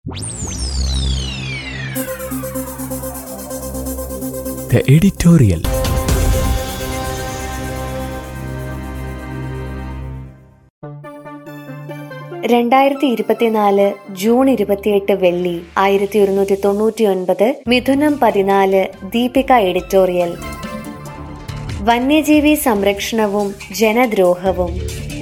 The editorial. രണ്ടായിരത്തി ഇരുപത്തിനാല് June ഇരുപത്തിയെട്ട് വെള്ളി ആയിരത്തി ഒരുന്നൂറ്റി തൊണ്ണൂറ്റി ഒൻപത് മിഥുനം പതിനാല് ദീപിക എഡിറ്റോറിയൽ വന്യജീവി സംരക്ഷണവും ജനദ്രോഹവും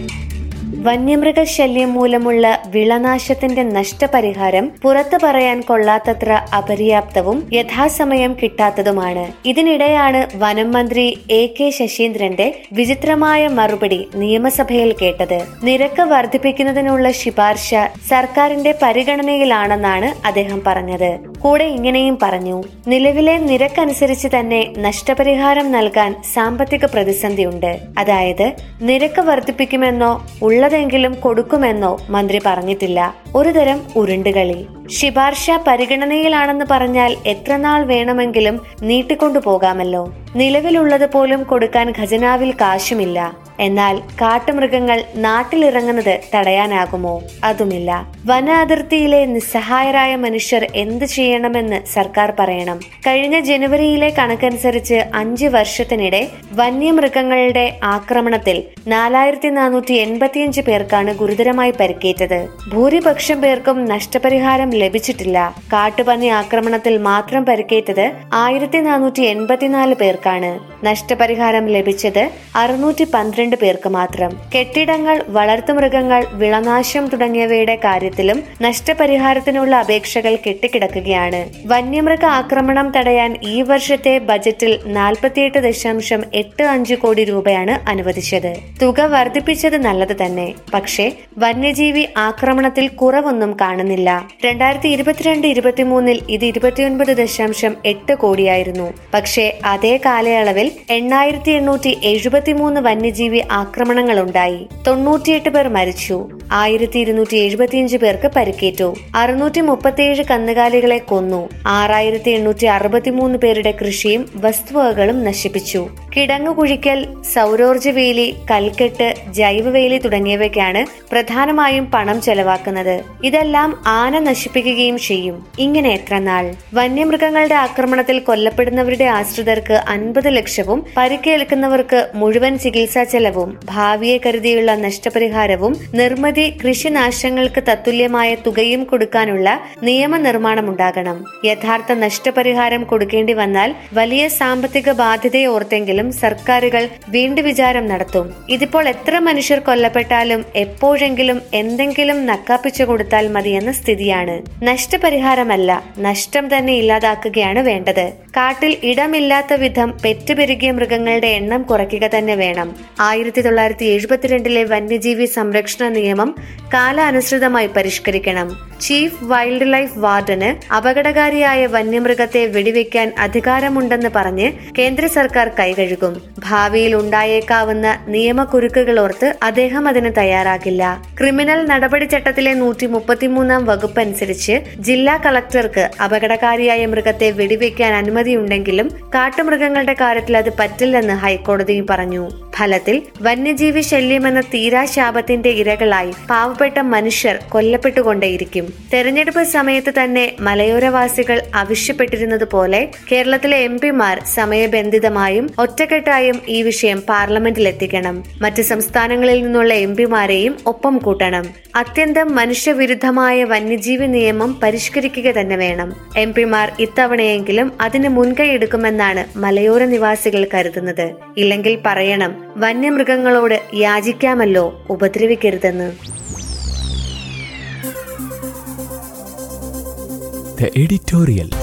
വന്യമൃഗശല്യം മൂലമുള്ള വിളനാശത്തിന്റെ നഷ്ടപരിഹാരം പുറത്തു പറയാൻ കൊള്ളാത്തത്ര അപര്യാപ്തവും യഥാസമയം കിട്ടാത്തതുമാണ് ഇതിനിടെയാണ് വനം മന്ത്രി എ കെ ശശീന്ദ്രന്റെ വിചിത്രമായ മറുപടി നിയമസഭയിൽ കേട്ടത് നിരക്ക് വർദ്ധിപ്പിക്കുന്നതിനുള്ള ശിപാർശ സർക്കാരിന്റെ പരിഗണനയിലാണെന്നാണ് അദ്ദേഹം പറഞ്ഞത് കൂടെ ഇങ്ങനെയും പറഞ്ഞു നിലവിലെ നിരക്കനുസരിച്ച് തന്നെ നഷ്ടപരിഹാരം നൽകാൻ സാമ്പത്തിക പ്രതിസന്ധിയുണ്ട് അതായത് നിരക്ക് വർദ്ധിപ്പിക്കുമെന്നോ ഉള്ളതെങ്കിലും കൊടുക്കുമെന്നോ മന്ത്രി പറഞ്ഞിട്ടില്ല ഒരുതരം ഉരുണ്ടുകളി ശിപാർശ പരിഗണനയിലാണെന്ന് പറഞ്ഞാൽ എത്ര നാൾ വേണമെങ്കിലും നീട്ടിക്കൊണ്ടു പോകാമല്ലോ നിലവിലുള്ളത് പോലും കൊടുക്കാൻ ഖജനാവിൽ കാശുമില്ല എന്നാൽ കാട്ടുമൃഗങ്ങൾ നാട്ടിലിറങ്ങുന്നത് തടയാനാകുമോ അതുമില്ല വന അതിർത്തിയിലെ നിസ്സഹായരായ മനുഷ്യർ എന്ത് ചെയ്യണമെന്ന് സർക്കാർ പറയണം കഴിഞ്ഞ ജനുവരിയിലെ കണക്കനുസരിച്ച് അഞ്ച് വർഷത്തിനിടെ വന്യമൃഗങ്ങളുടെ ആക്രമണത്തിൽ നാലായിരത്തി നാനൂറ്റി എൺപത്തിയഞ്ച് പേർക്കാണ് ഗുരുതരമായി പരിക്കേറ്റത് ഭൂരിപക്ഷം പേർക്കും നഷ്ടപരിഹാരം ലഭിച്ചിട്ടില്ല കാട്ടുപന്നി ആക്രമണത്തിൽ മാത്രം പരിക്കേറ്റത് ആയിരത്തി നാനൂറ്റി എൺപത്തിനാല് പേർക്കാണ് നഷ്ടപരിഹാരം ലഭിച്ചത് അറുന്നൂറ്റി പന്ത്രണ്ട് പേർക്ക് മാത്രം കെട്ടിടങ്ങൾ വളർത്തുമൃഗങ്ങൾ വിളനാശം തുടങ്ങിയവയുടെ കാര്യത്തിലും നഷ്ടപരിഹാരത്തിനുള്ള അപേക്ഷകൾ കെട്ടിക്കിടക്കുകയാണ് വന്യമൃഗ ആക്രമണം തടയാൻ ഈ വർഷത്തെ ബജറ്റിൽ നാൽപ്പത്തിയെട്ട് ദശാംശം എട്ട് അഞ്ച് കോടി രൂപയാണ് അനുവദിച്ചത് തുക വർദ്ധിപ്പിച്ചത് നല്ലത് തന്നെ പക്ഷേ വന്യജീവി ആക്രമണത്തിൽ കുറവൊന്നും കാണുന്നില്ല രണ്ടായിരത്തി ഇരുപത്തിരണ്ട് ഇരുപത്തിമൂന്നിൽ ഇത് ഇരുപത്തിയൊൻപത് ദശാംശം എട്ട് കോടിയായിരുന്നു പക്ഷേ അതേ കാലയളവിൽ എണ്ണായിരത്തി എണ്ണൂറ്റി എഴുപത്തിമൂന്ന് വന്യജീവി ആക്രമണങ്ങൾ ഉണ്ടായി തൊണ്ണൂറ്റിയെട്ട് പേർ മരിച്ചു ആയിരത്തി ഇരുന്നൂറ്റി എഴുപത്തിയഞ്ച് പേർക്ക് പരിക്കേറ്റു അറുന്നൂറ്റി മുപ്പത്തിയേഴ് കന്നുകാലികളെ കൊന്നു ആറായിരത്തി എണ്ണൂറ്റി അറുപത്തിമൂന്ന് പേരുടെ കൃഷിയും വസ്തുവകകളും നശിപ്പിച്ചു കിടങ്ങു കുഴിക്കൽ സൗരോർജ വേലി കൽക്കെട്ട് ജൈവവേലി തുടങ്ങിയവയ്ക്കാണ് പ്രധാനമായും പണം ചെലവാക്കുന്നത് ഇതെല്ലാം ആന നശിപ്പിക്കുകയും ചെയ്യും ഇങ്ങനെ എത്ര നാൾ വന്യമൃഗങ്ങളുടെ ആക്രമണത്തിൽ കൊല്ലപ്പെടുന്നവരുടെ ആശ്രിതർക്ക് അൻപത് ലക്ഷവും പരിക്കേൽക്കുന്നവർക്ക് മുഴുവൻ ചികിത്സാ ചെലവും ഭാവിയെ കരുതിയുള്ള നഷ്ടപരിഹാരവും നിർമ്മിതി കൃഷിനാശങ്ങൾക്ക് തത്തുല്യമായ തുകയും കൊടുക്കാനുള്ള നിയമനിർമ്മാണം ഉണ്ടാകണം യഥാർത്ഥ നഷ്ടപരിഹാരം കൊടുക്കേണ്ടി വന്നാൽ വലിയ സാമ്പത്തിക ബാധ്യതയെ ഓർത്തെങ്കിലും സർക്കാരുകൾ വീണ്ടും വിചാരം നടത്തും ഇതിപ്പോൾ എത്ര മനുഷ്യർ കൊല്ലപ്പെട്ടാലും എപ്പോഴെങ്കിലും എന്തെങ്കിലും നക്കാപ്പിച്ചു കൊടുത്താൽ മതിയെന്ന സ്ഥിതിയാണ് നഷ്ടപരിഹാരമല്ല നഷ്ടം തന്നെ ഇല്ലാതാക്കുകയാണ് വേണ്ടത് കാട്ടിൽ ഇടമില്ലാത്ത വിധം പെറ്റുപെരുകിയ മൃഗങ്ങളുടെ എണ്ണം കുറയ്ക്കുക തന്നെ വേണം ആയിരത്തി തൊള്ളായിരത്തി എഴുപത്തിരണ്ടിലെ വന്യജീവി സംരക്ഷണ നിയമം കാലാനുസൃതമായി പരിഷ്കരിക്കണം ചീഫ് വൈൽഡ് ലൈഫ് വാർഡന് അപകടകാരിയായ വന്യമൃഗത്തെ വെടിവെക്കാൻ അധികാരമുണ്ടെന്ന് പറഞ്ഞ് കേന്ദ്ര സർക്കാർ കൈകഴുകും ഭാവിയിൽ ഉണ്ടായേക്കാവുന്ന നിയമക്കുരുക്കുകൾ ഓർത്ത് അദ്ദേഹം അതിന് തയ്യാറാകില്ല ക്രിമിനൽ നടപടിച്ചട്ടത്തിലെ നൂറ്റി മുപ്പത്തിമൂന്നാം വകുപ്പ് അനുസരിച്ച് ജില്ലാ കളക്ടർക്ക് അപകടകാരിയായ മൃഗത്തെ വെടിവെക്കാൻ അനുമതിയുണ്ടെങ്കിലും കാട്ടുമൃഗങ്ങളുടെ കാര്യത്തിൽ അത് പറ്റില്ലെന്ന് ഹൈക്കോടതിയും പറഞ്ഞു ഫലത്തിൽ വന്യജീവി ശല്യമെന്ന തീരാശാപത്തിന്റെ ഇരകളായി പാവപ്പെട്ട മനുഷ്യർ കൊല്ലപ്പെട്ടുകൊണ്ടേയിരിക്കും തെരഞ്ഞെടുപ്പ് സമയത്ത് തന്നെ മലയോരവാസികൾ ആവശ്യപ്പെട്ടിരുന്നതുപോലെ കേരളത്തിലെ എം പിമാർ സമയബന്ധിതമായും ഒറ്റക്കെട്ടായും ഈ വിഷയം പാർലമെന്റിൽ എത്തിക്കണം മറ്റ് സംസ്ഥാനങ്ങളിൽ നിന്നുള്ള എം പിമാരെയും ഒപ്പം കൂട്ടണം അത്യന്തം മനുഷ്യവിരുദ്ധമായ വന്യജീവി നിയമം പരിഷ്കരിക്കുക തന്നെ വേണം എം പിമാർ ഇത്തവണയെങ്കിലും അതിന് മുൻകൈ എടുക്കുമെന്നാണ് മലയോര നിവാസികൾ കരുതുന്നത് ഇല്ലെങ്കിൽ പറയണം വന്യമൃഗങ്ങളോട് യാചിക്കാമല്ലോ ഉപദ്രവിക്കരുതെന്ന് The editorial.